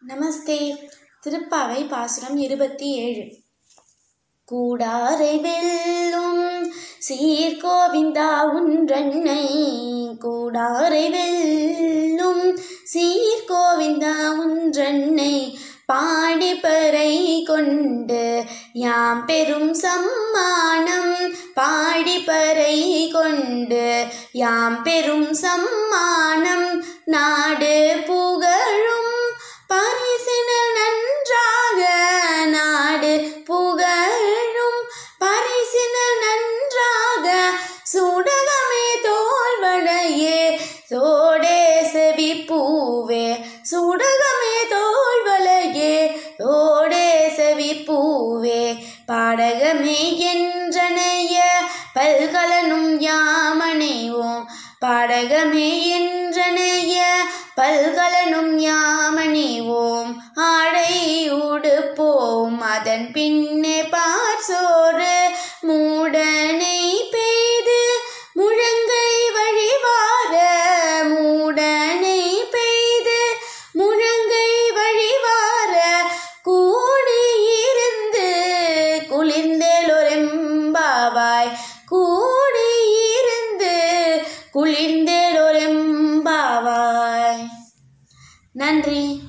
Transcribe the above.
நமஸ்தே திருப்பாவை பாசுரம் இருபத்தி ஏழு கூடாரை வெல்லும் சீர்கோவிந்தா உன்றன்னை கூடாரை வெல்லும் சீர்கோவிந்தா உன்றன்னை பாடிப்பறை கொண்டு யாம் பெரும் சம்மானம் பாடிப்பறை கொண்டு யாம் பெரும் சம்மானம் நாடு புகழும் பரிசினல் நன்றாக நாடு புகழும் பரிசினல் நன்றாக சுடகமே தோல்வளையே சோடே செவி பூவே சுடகமே தோல்வளையே தோடே செவி பூவே பாடகமே என்றனைய பல்கலனும் யாமனைவோம் பாடகமே என்றனைய பல்கலனும் யாமணிவோம் ஆடை உடுப்போம் அதன் பின்னே பார்சோறு மூடனை பெய்து முழங்கை வழிவார மூடனை பெய்து முழங்கை வழிவார கூடியிருந்து குளிர்ந்தேலொரெம்பாவாய் கூடியிருந்து குளிர்ந்தேலொரெம்பாவாய் நன்றி